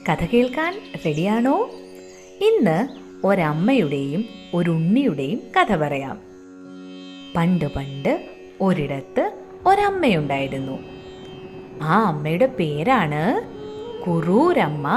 കഥ കേൾക്കാൻ റെഡിയാണോ ഇന്ന് ഒരമ്മയുടെയും ഒരു ഉണ്ണിയുടെയും കഥ പറയാം പണ്ട് പണ്ട് ഒരിടത്ത് ഒരമ്മയുണ്ടായിരുന്നു ആ അമ്മയുടെ പേരാണ് കുറൂരമ്മ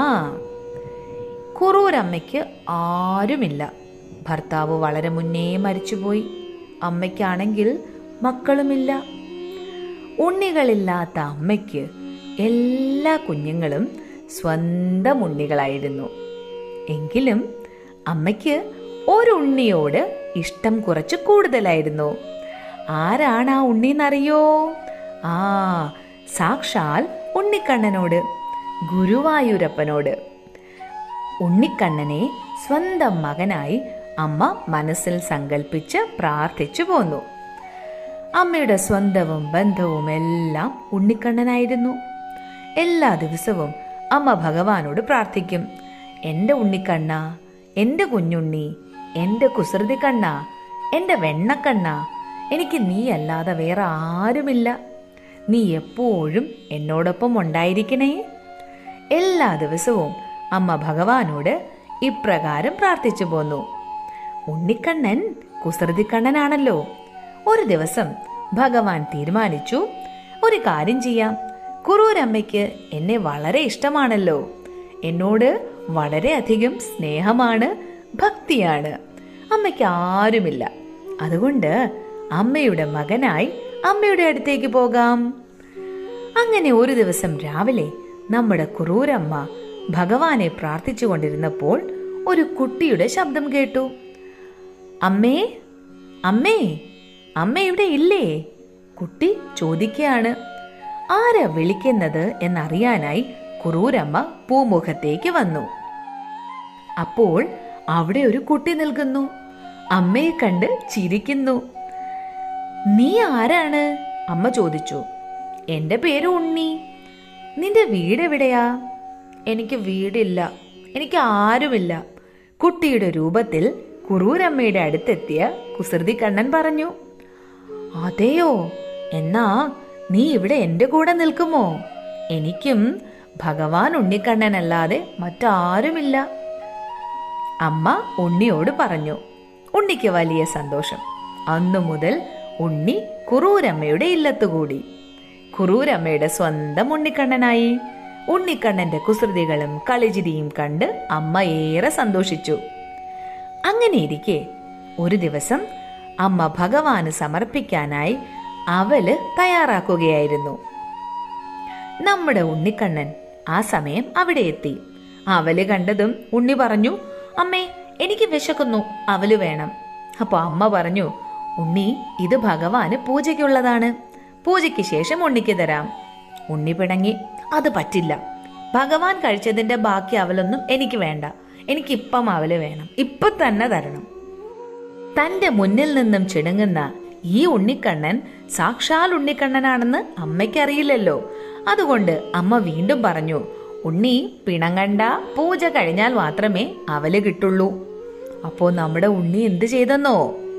കുറൂരമ്മയ്ക്ക് ആരുമില്ല ഭർത്താവ് വളരെ മുന്നേ മരിച്ചുപോയി അമ്മയ്ക്കാണെങ്കിൽ മക്കളുമില്ല ഉണ്ണികളില്ലാത്ത അമ്മയ്ക്ക് എല്ലാ കുഞ്ഞുങ്ങളും സ്വന്തം ഉണ്ണികളായിരുന്നു എങ്കിലും അമ്മയ്ക്ക് ഒരു ഉണ്ണിയോട് ഇഷ്ടം കുറച്ച് കൂടുതലായിരുന്നു ആരാണ് ആ ഉണ്ണിന്നറിയോ ആ സാക്ഷാൽ ഉണ്ണിക്കണ്ണനോട് ഗുരുവായൂരപ്പനോട് ഉണ്ണിക്കണ്ണനെ സ്വന്തം മകനായി അമ്മ മനസ്സിൽ സങ്കല്പിച്ച് പ്രാർത്ഥിച്ചു പോന്നു അമ്മയുടെ സ്വന്തവും ബന്ധവും എല്ലാം ഉണ്ണിക്കണ്ണനായിരുന്നു എല്ലാ ദിവസവും അമ്മ ഭഗവാനോട് പ്രാർത്ഥിക്കും എൻ്റെ ഉണ്ണിക്കണ്ണ എൻ്റെ കുഞ്ഞുണ്ണി എൻ്റെ കുസൃതി കണ്ണ എൻ്റെ വെണ്ണക്കണ്ണ എനിക്ക് നീ അല്ലാതെ വേറെ ആരുമില്ല നീ എപ്പോഴും എന്നോടൊപ്പം ഉണ്ടായിരിക്കണേ എല്ലാ ദിവസവും അമ്മ ഭഗവാനോട് ഇപ്രകാരം പ്രാർത്ഥിച്ചു പോന്നു ഉണ്ണിക്കണ്ണൻ കുസൃതിക്കണ്ണനാണല്ലോ ഒരു ദിവസം ഭഗവാൻ തീരുമാനിച്ചു ഒരു കാര്യം ചെയ്യാം കുറൂരമ്മയ്ക്ക് എന്നെ വളരെ ഇഷ്ടമാണല്ലോ എന്നോട് വളരെയധികം സ്നേഹമാണ് ഭക്തിയാണ് അമ്മയ്ക്ക് ആരുമില്ല അതുകൊണ്ട് അമ്മയുടെ മകനായി അമ്മയുടെ അടുത്തേക്ക് പോകാം അങ്ങനെ ഒരു ദിവസം രാവിലെ നമ്മുടെ കുറൂരമ്മ ഭഗവാനെ പ്രാർത്ഥിച്ചു കൊണ്ടിരുന്നപ്പോൾ ഒരു കുട്ടിയുടെ ശബ്ദം കേട്ടു അമ്മേ അമ്മേ അമ്മ ഇവിടെ ഇല്ലേ കുട്ടി ചോദിക്കുകയാണ് ആരാ വിളിക്കുന്നത് എന്നറിയാനായി കുറൂരമ്മ പൂമുഖത്തേക്ക് വന്നു അപ്പോൾ അവിടെ ഒരു കുട്ടി നിൽക്കുന്നു അമ്മയെ കണ്ട് ചിരിക്കുന്നു നീ ആരാണ് അമ്മ ചോദിച്ചു എന്റെ പേര് ഉണ്ണി നിന്റെ വീട് എവിടെയാ എനിക്ക് വീടില്ല എനിക്ക് ആരുമില്ല കുട്ടിയുടെ രൂപത്തിൽ കുറൂരമ്മയുടെ അടുത്തെത്തിയ കുസൃതി കണ്ണൻ പറഞ്ഞു അതെയോ എന്നാ നീ ഇവിടെ എന്റെ കൂടെ നിൽക്കുമോ എനിക്കും ഭഗവാൻ ഉണ്ണിക്കണ്ണനല്ലാതെ മറ്റാരുമില്ല അമ്മ ഉണ്ണിയോട് പറഞ്ഞു ഉണ്ണിക്ക് വലിയ സന്തോഷം അന്നു മുതൽ ഉണ്ണി കുറൂരമ്മയുടെ ഇല്ലത്തുകൂടി കുറൂരമ്മയുടെ സ്വന്തം ഉണ്ണിക്കണ്ണനായി ഉണ്ണിക്കണ്ണന്റെ കുസൃതികളും കളിചിരിയും കണ്ട് അമ്മ ഏറെ സന്തോഷിച്ചു അങ്ങനെ ഇരിക്കെ ഒരു ദിവസം അമ്മ ഭഗവാന് സമർപ്പിക്കാനായി അവല് തയ്യാറാക്കുകയായിരുന്നു നമ്മുടെ ഉണ്ണിക്കണ്ണൻ ആ സമയം അവിടെ എത്തി അവല് കണ്ടതും ഉണ്ണി പറഞ്ഞു അമ്മേ എനിക്ക് വിശക്കുന്നു അവല് വേണം അപ്പൊ അമ്മ പറഞ്ഞു ഉണ്ണി ഇത് ഭഗവാന് പൂജയ്ക്കുള്ളതാണ് പൂജയ്ക്ക് ശേഷം ഉണ്ണിക്ക് തരാം ഉണ്ണി പിണങ്ങി അത് പറ്റില്ല ഭഗവാൻ കഴിച്ചതിന്റെ ബാക്കി അവലൊന്നും എനിക്ക് വേണ്ട എനിക്ക് ഇപ്പം അവല് വേണം ഇപ്പൊ തന്നെ തരണം തന്റെ മുന്നിൽ നിന്നും ചിണുങ്ങുന്ന ഈ ഉണ്ണിക്കണ്ണൻ സാക്ഷാൽ ഉണ്ണിക്കണ്ണനാണെന്ന് അമ്മയ്ക്കറിയില്ലല്ലോ അതുകൊണ്ട് അമ്മ വീണ്ടും പറഞ്ഞു ഉണ്ണി പിണങ്ങണ്ട പൂജ കഴിഞ്ഞാൽ മാത്രമേ അവല് കിട്ടുള്ളൂ അപ്പോ നമ്മുടെ ഉണ്ണി എന്ത് ചെയ്തെന്നോ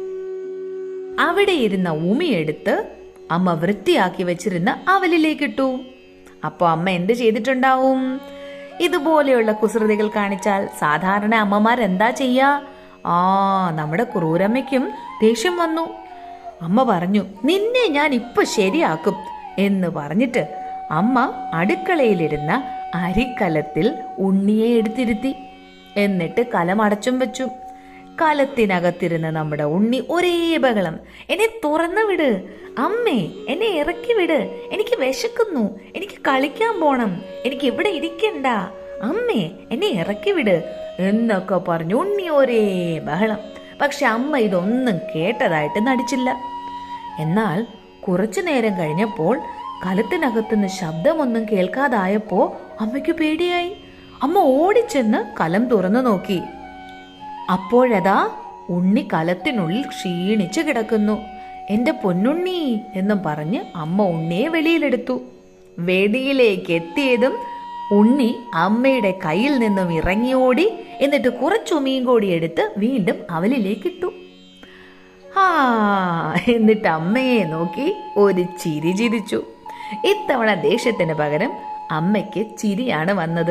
അവിടെ ഇരുന്ന ഉമിയെടുത്ത് അമ്മ വൃത്തിയാക്കി വെച്ചിരുന്ന അവലിലേക്കിട്ടു അപ്പൊ അമ്മ എന്ത് ചെയ്തിട്ടുണ്ടാവും ഇതുപോലെയുള്ള കുസൃതികൾ കാണിച്ചാൽ സാധാരണ അമ്മമാർ എന്താ ചെയ്യാ ആ നമ്മുടെ ക്രൂരമ്മയ്ക്കും ദേഷ്യം വന്നു അമ്മ പറഞ്ഞു നിന്നെ ഞാൻ ഇപ്പൊ ശരിയാക്കും എന്ന് പറഞ്ഞിട്ട് അമ്മ അടുക്കളയിലിരുന്ന അരിക്കലത്തിൽ ഉണ്ണിയെ എടുത്തിരുത്തി എന്നിട്ട് കലമടച്ചും വെച്ചു കലത്തിനകത്തിരുന്ന നമ്മുടെ ഉണ്ണി ഒരേ ബഹളം എന്നെ തുറന്നു വിട് അമ്മേ എന്നെ ഇറക്കി വിട് എനിക്ക് വിശക്കുന്നു എനിക്ക് കളിക്കാൻ പോണം എനിക്ക് ഇവിടെ ഇരിക്കണ്ട അമ്മേ എന്നെ ഇറക്കി വിട് എന്നൊക്കെ പറഞ്ഞു ഉണ്ണി ഒരേ ബഹളം പക്ഷെ അമ്മ ഇതൊന്നും കേട്ടതായിട്ട് നടിച്ചില്ല എന്നാൽ കുറച്ചു നേരം കഴിഞ്ഞപ്പോൾ കലത്തിനകത്തുനിന്ന് ശബ്ദമൊന്നും കേൾക്കാതായപ്പോ അമ്മയ്ക്ക് പേടിയായി അമ്മ ഓടിച്ചെന്ന് കലം തുറന്നു നോക്കി അപ്പോഴതാ ഉണ്ണി കലത്തിനുള്ളിൽ ക്ഷീണിച്ചു കിടക്കുന്നു എന്റെ പൊന്നുണ്ണി എന്നും പറഞ്ഞ് അമ്മ ഉണ്ണിയെ വെളിയിലെടുത്തു വേദിയിലേക്ക് എത്തിയതും ഉണ്ണി അമ്മയുടെ കയ്യിൽ നിന്നും ഇറങ്ങിയോടി എന്നിട്ട് കുറച്ചുമീൻ കൂടി എടുത്ത് വീണ്ടും അവലിലേക്കിട്ടു ആ എന്നിട്ട് അമ്മയെ നോക്കി ഒരു ചിരി ചിരിച്ചു ഇത്തവണ ദേഷ്യത്തിന് പകരം അമ്മയ്ക്ക് ചിരിയാണ് വന്നത്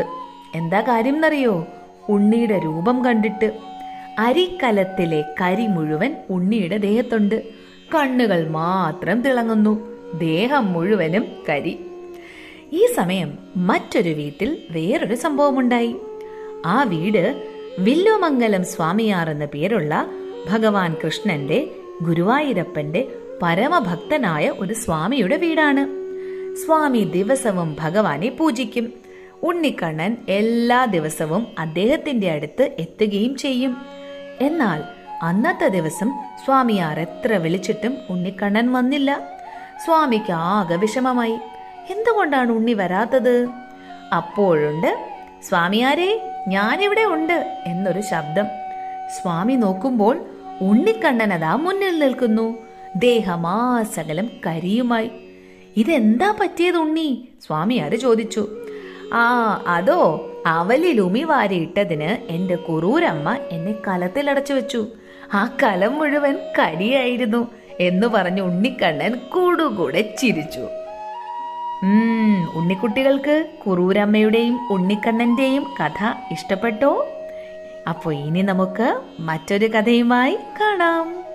എന്താ കാര്യം എന്നറിയോ ഉണ്ണിയുടെ രൂപം കണ്ടിട്ട് അരിക്കലത്തിലെ കരി മുഴുവൻ ഉണ്ണിയുടെ ദേഹത്തുണ്ട് കണ്ണുകൾ മാത്രം തിളങ്ങുന്നു ദേഹം മുഴുവനും കരി ഈ സമയം മറ്റൊരു വീട്ടിൽ വേറൊരു സംഭവമുണ്ടായി ആ വീട് വില്ലുമംഗലം സ്വാമിയാർ എന്ന പേരുള്ള ഭഗവാൻ കൃഷ്ണന്റെ ഗുരുവായൂരപ്പന്റെ പരമഭക്തനായ ഒരു സ്വാമിയുടെ വീടാണ് സ്വാമി ദിവസവും ഭഗവാനെ പൂജിക്കും ഉണ്ണിക്കണ്ണൻ എല്ലാ ദിവസവും അദ്ദേഹത്തിന്റെ അടുത്ത് എത്തുകയും ചെയ്യും എന്നാൽ അന്നത്തെ ദിവസം സ്വാമിയാർ എത്ര വിളിച്ചിട്ടും ഉണ്ണിക്കണ്ണൻ വന്നില്ല സ്വാമിക്ക് ആകെ വിഷമമായി എന്തുകൊണ്ടാണ് ഉണ്ണി വരാത്തത് അപ്പോഴുണ്ട് സ്വാമിയാരെ ഞാനിവിടെ ഉണ്ട് എന്നൊരു ശബ്ദം സ്വാമി നോക്കുമ്പോൾ ഉണ്ണിക്കണ്ണൻ അതാ മുന്നിൽ നിൽക്കുന്നു ദേഹമാസകലം കരിയുമായി ഇതെന്താ പറ്റിയത് ഉണ്ണി സ്വാമിയാര് ചോദിച്ചു ആ അതോ അവലിൽ ഉമി വാരിയിട്ടതിന് എന്റെ കുറൂരമ്മ എന്നെ കലത്തിലടച്ചു വെച്ചു ആ കലം മുഴുവൻ കരിയായിരുന്നു എന്ന് പറഞ്ഞു ഉണ്ണിക്കണ്ണൻ കൂടുകൂടെ ചിരിച്ചു ഉം ഉണ്ണിക്കുട്ടികൾക്ക് കുറൂരമ്മയുടെയും ഉണ്ണിക്കണ്ണന്റെയും കഥ ഇഷ്ടപ്പെട്ടോ അപ്പോൾ ഇനി നമുക്ക് മറ്റൊരു കഥയുമായി കാണാം